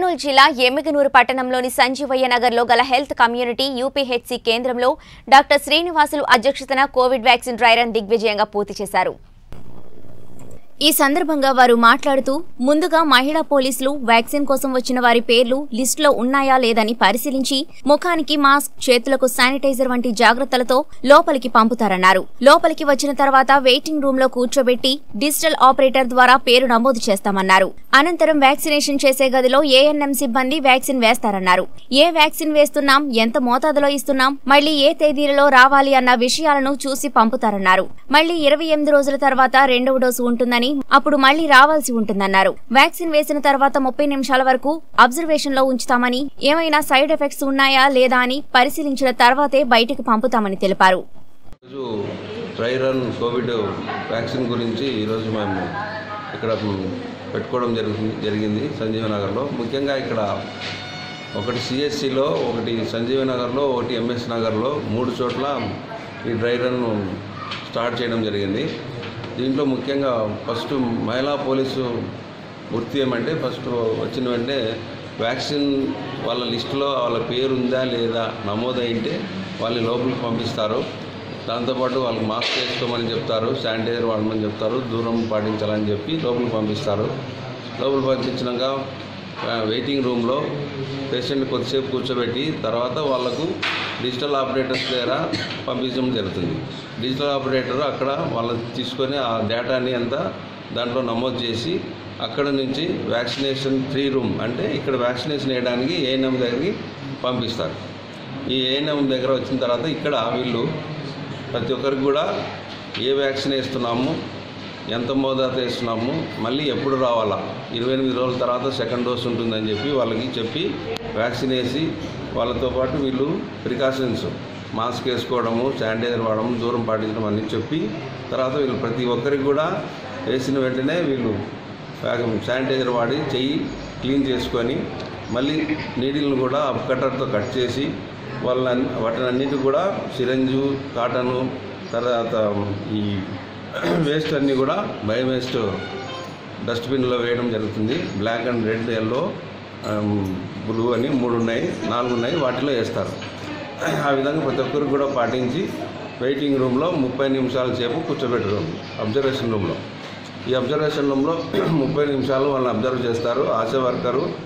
కర్నూలు జిల్లా ఎమ్మిగనూరు పట్టణంలోని సంజీవయ్య నగర్లో గల హెల్త్ కమ్యూనిటీ యూపీహెచ్సి కేంద్రంలో డాక్టర్ శ్రీనివాసులు అధ్యక్షతన కోవిడ్ వ్యాక్సిన్ డ్రై రన్ దిగ్విజయంగా పూర్తి చేశారు ఈ సందర్భంగా వారు మాట్లాడుతూ ముందుగా మహిళా పోలీసులు వ్యాక్సిన్ కోసం వచ్చిన వారి పేర్లు లిస్టులో ఉన్నాయా లేదని పరిశీలించి ముఖానికి మాస్క్ చేతులకు శానిటైజర్ వంటి జాగ్రత్తలతో లోపలికి పంపుతారన్నారు లోపలికి వచ్చిన తర్వాత వెయిటింగ్ రూమ్ లో కూర్చోబెట్టి డిజిటల్ ఆపరేటర్ ద్వారా పేరు నమోదు చేస్తామన్నారు అనంతరం వ్యాక్సినేషన్ చేసే గదిలో ఏఎన్ఎం సిబ్బంది వ్యాక్సిన్ వేస్తారన్నారు ఏ వ్యాక్సిన్ వేస్తున్నాం ఎంత మోతాదులో ఇస్తున్నాం మళ్లీ ఏ తేదీలలో రావాలి అన్న విషయాలను చూసి పంపుతారన్నారు మళ్లీ ఇరవై ఎనిమిది రోజుల తర్వాత రెండవ డోసు ఉంటుందని అప్పుడు మళ్లీ రావాల్సి ఉంటుందన్నారు వ్యాక్సిన్ వేసిన తర్వాత ముప్పై నిమిషాల వరకు అబ్జర్వేషన్ లో ఉంచుతామని ఏమైనా సైడ్ ఎఫెక్ట్స్ ఉన్నాయా లేదా అని పరిశీలించిన తర్వాతే బయటకు పంపుతామని తెలిపారు ఈరోజు డ్రై రన్ కోవిడ్ వ్యాక్సిన్ గురించి ఈరోజు మేము ఇక్కడ పెట్టుకోవడం జరిగింది జరిగింది సంజీవ నగర్లో ముఖ్యంగా ఇక్కడ ఒకటి సిఎస్సిలో ఒకటి సంజీవ నగర్లో ఒకటి ఎంఎస్ నగర్లో మూడు చోట్ల ఈ డ్రై రన్ స్టార్ట్ చేయడం జరిగింది దీంట్లో ముఖ్యంగా ఫస్ట్ మహిళా పోలీసు వృత్తి ఏమంటే ఫస్ట్ వచ్చిన వెంటనే వ్యాక్సిన్ వాళ్ళ లిస్టులో వాళ్ళ పేరు ఉందా లేదా నమోదైంటే వాళ్ళని లోపలికి పంపిస్తారు దాంతోపాటు వాళ్ళకి మాస్క్ వేసుకోమని చెప్తారు శానిటైజర్ వాడమని చెప్తారు దూరం పాటించాలని చెప్పి లోపలికి పంపిస్తారు లోపలికి పంపించినాక ఆ, వెయిటింగ్ రూమ్లో పేషెంట్ కొద్దిసేపు కూర్చోబెట్టి తర్వాత వాళ్ళకు డిజిటల్ ఆపరేటర్స్ దగ్గర పంపించడం జరుగుతుంది డిజిటల్ ఆపరేటర్ అక్కడ వాళ్ళు తీసుకొని ఆ డేటాని అంతా దాంట్లో నమోదు చేసి అక్కడ నుంచి వ్యాక్సినేషన్ ఫ్రీ రూమ్ అంటే ఇక్కడ వ్యాక్సినేషన్ వేయడానికి ఏఎన్ఎం దగ్గరికి పంపిస్తారు ఈ ఏఎన్ఎం దగ్గర వచ్చిన తర్వాత ఇక్కడ వీళ్ళు ప్రతి ఒక్కరికి కూడా ఏ వ్యాక్సిన్ వేస్తున్నాము ఎంత మోతాదు వేస్తున్నాము మళ్ళీ ఎప్పుడు రావాలా ఇరవై ఎనిమిది రోజుల తర్వాత సెకండ్ డోస్ ఉంటుందని చెప్పి వాళ్ళకి చెప్పి వ్యాక్సిన్ వేసి వాళ్ళతో పాటు వీళ్ళు ప్రికాషన్స్ మాస్క్ వేసుకోవడము శానిటైజర్ వాడడం దూరం పాటించడం అన్నీ చెప్పి తర్వాత వీళ్ళు ప్రతి ఒక్కరికి కూడా వేసిన వెంటనే వీళ్ళు శానిటైజర్ వాడి చెయ్యి క్లీన్ చేసుకొని మళ్ళీ నీడిల్ని కూడా కట్టర్తో కట్ చేసి వాళ్ళని వాటిని అన్నిటి కూడా సిరంజు కాటను తర్వాత ఈ వేస్ట్ అన్నీ కూడా బయో వేస్ట్ డస్ట్బిన్లో వేయడం జరుగుతుంది black and red yellow blue అని మూడు ఉన్నాయి నాలుగు ఉన్నాయి వాటిలో వేస్తారు ఆ విధంగా ప్రతి ఒక్కరు కూడా పాటించి వెయిటింగ్ రూమ్లో ముప్పై నిమిషాల సేపు కూర్చోబెట్టరు అబ్జర్వేషన్ రూమ్లో ఈ అబ్జర్వేషన్ రూమ్లో ముప్పై నిమిషాలు వాళ్ళని అబ్జర్వ్ చేస్తారు ఆశా వర్కరు